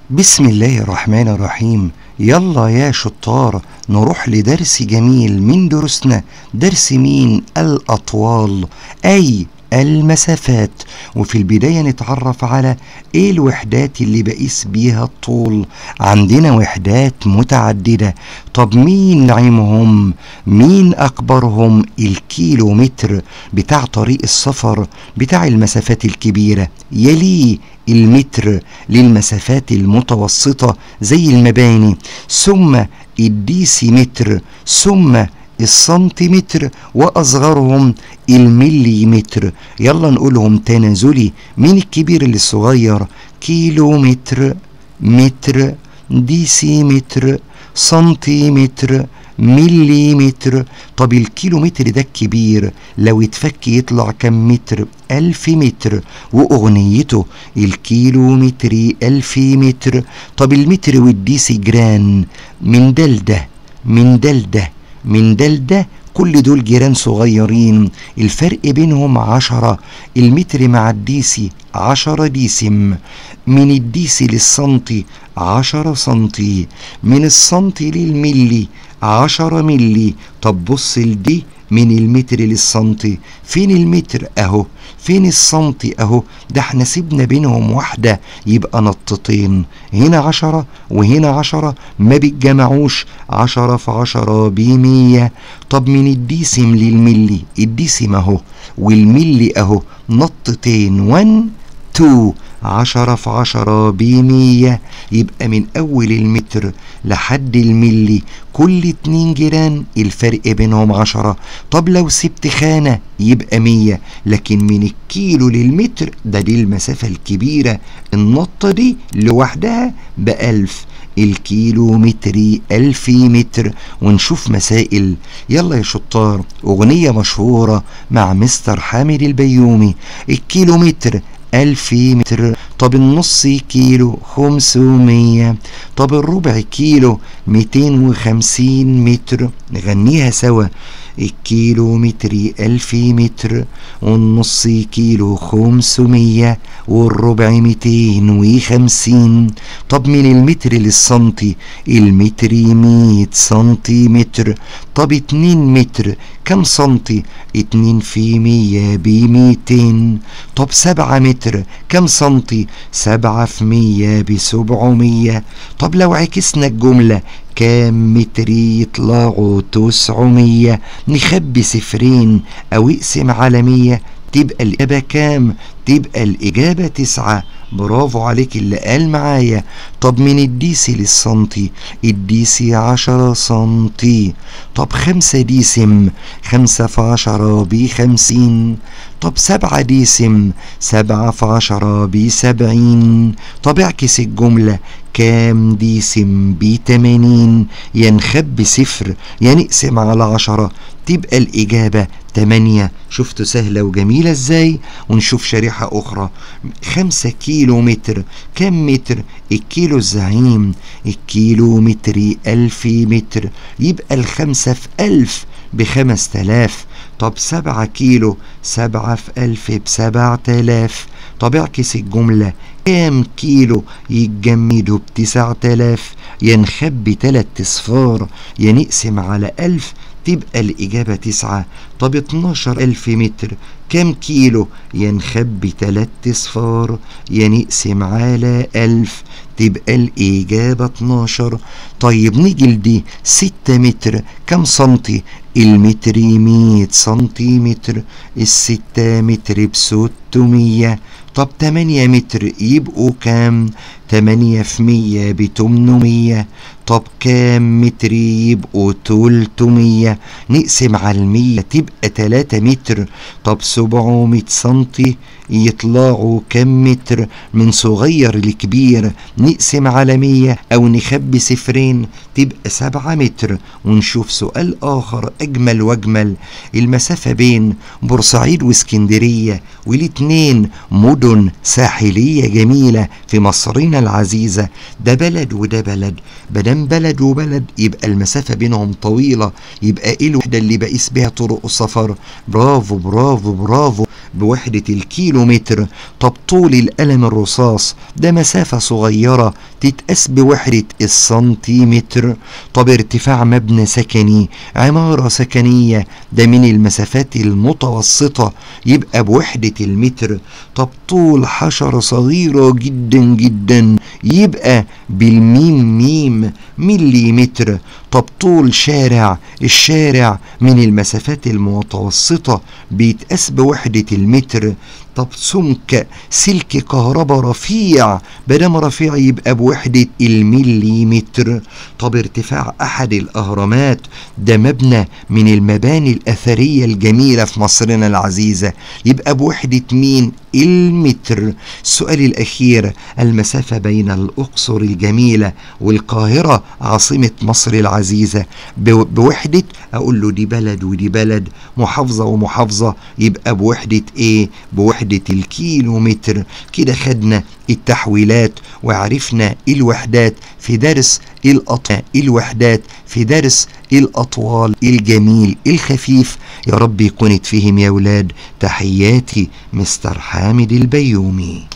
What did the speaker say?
بسم الله الرحمن الرحيم يلا يا شطار نروح لدرس جميل من دروسنا درس مين الأطوال أي المسافات وفي البداية نتعرف على ايه الوحدات اللي بقيس بيها الطول عندنا وحدات متعددة طب مين نعيمهم مين أكبرهم الكيلومتر بتاع طريق السفر بتاع المسافات الكبيرة يليه المتر للمسافات المتوسطة زي المباني ثم الديسيمتر ثم السنتيمتر واصغرهم المليمتر يلا نقولهم تنازلي من الكبير للصغير كيلومتر متر ديسيمتر سنتيمتر مليمتر طب الكيلومتر ده الكبير لو اتفك يطلع كم متر ألف متر وأغنيته الكيلومتر ألف متر طب المتر والديسي جران من ده لده من ده لده من ده لده كل دول جيران صغيرين الفرق بينهم عشرة المتر مع الديسي عشرة ديسم من الديسي للسنتي عشرة سنتي من السنتي للملي عشرة ملي طب بص لدي من المتر للسنتي فين المتر اهو فين السنتي اهو ده احنا سيبنا بينهم واحدة يبقى نطتين هنا عشرة وهنا عشرة ما بيتجمعوش عشرة في عشرة بمية طب من الديسم للملي الديسم اهو والملي اهو نطتين ون تو عشرة في عشرة بمية يبقى من أول المتر لحد الملي كل اتنين جيران الفرق بينهم عشرة طب لو سبت خانة يبقى مية لكن من الكيلو للمتر ده دي المسافة الكبيرة النطة دي لوحدها بألف الكيلو متري ألف متر ونشوف مسائل يلا يا شطار أغنية مشهورة مع مستر حامد البيومي الكيلو متر ألف متر طب النص كيلو خمسمية طب الربع كيلو ميتين وخمسين متر نغنيها سوا الكيلو متري ألف متر والنص كيلو خمسمية والربع ميتين وخمسين طب من المتر للسنتي المتري مية سنتيمتر طب اتنين متر كم سنتي اتنين في مية بميتين طب سبعة متر كم سنتي سبعة في مية بسبعمية طب لو عكسنا الجملة كام متر يطلعوا تسعمية نخبي صفرين أو اقسم على مية تبقى الإجابة كام؟ تبقى الإجابة تسعة برافو عليك اللي قال معايا طب من الديسي للسنتي الديسي عشرة سنتي طب خمسة ديسم خمسة في عشرة بخمسين طب سبعة ديسم سبعة في عشرة بسبعين طب اعكس الجملة كام ديسم بتمانين ينخب صفر ينقسم على عشرة تبقى الإجابة تمانية شفتوا سهلة وجميلة ازاي ونشوف شريحة أخرى خمسة كيلو متر كم متر الكيلو الزعيم الكيلو متري ألف متر يبقى الخمسة في ألف بخمس تلاف طب سبعة كيلو سبعة في ألف بسبع تلاف طب اعكس الجملة كام كيلو يتجمدوا بتسع تلاف ينخبي تلات اصفار ينقسم على ألف تبقى الإجابة تسعة طب اتناشر ألف متر كام كيلو ينخبي تلات اصفار ينقسم على ألف تبقى الإجابة اتناشر طيب نيجي لدي ستة متر كم سنتي المتر مية سنتيمتر الستة متر بستمية طب تمانية متر يبقوا كام تمانية في مية بتمنمية طب كام متر يبقوا تلتمية نقسم على المية تبقى تلاتة متر طب سبعمية سنتي يطلعوا كم متر من صغير لكبير نقسم على مية أو نخبي صفرين تبقى سبعة متر ونشوف سؤال آخر أجمل وأجمل المسافة بين بورسعيد واسكندرية والاتنين مدن ساحلية جميلة في مصرنا العزيزة ده بلد وده بلد بدم بلد وبلد يبقى المسافة بينهم طويلة يبقى ايه الوحدة اللي بقيس بيها طرق السفر برافو برافو برافو بوحدة الكيلومتر طب طول القلم الرصاص ده مسافة صغيرة تتقاس بوحدة السنتيمتر طب ارتفاع مبنى سكني عمارة سكنية ده من المسافات المتوسطة يبقى بوحدة المتر طب طول حشرة صغيرة جدا جدا يبقى بالميم ميم مليمتر طب طول شارع الشارع من المسافات المتوسطة بيتقاس بوحدة المتر طب سمك سلك كهرباء رفيع بدام رفيع يبقى بوحدة المليمتر طب ارتفاع أحد الأهرامات ده مبنى من المباني الأثرية الجميلة في مصرنا العزيزة يبقى بوحدة مين المتر السؤال الأخير المسافة بين الأقصر الجميلة والقاهرة عاصمة مصر العزيزة بوحدة أقول له دي بلد ودي بلد محافظة ومحافظة يبقى بوحدة إيه بوحدة الكيلو متر كده خدنا التحويلات وعرفنا الوحدات في درس الأطوال الوحدات في درس الأطوال الجميل الخفيف يا رب يكون اتفهم يا ولاد تحياتي مستر حامد البيومي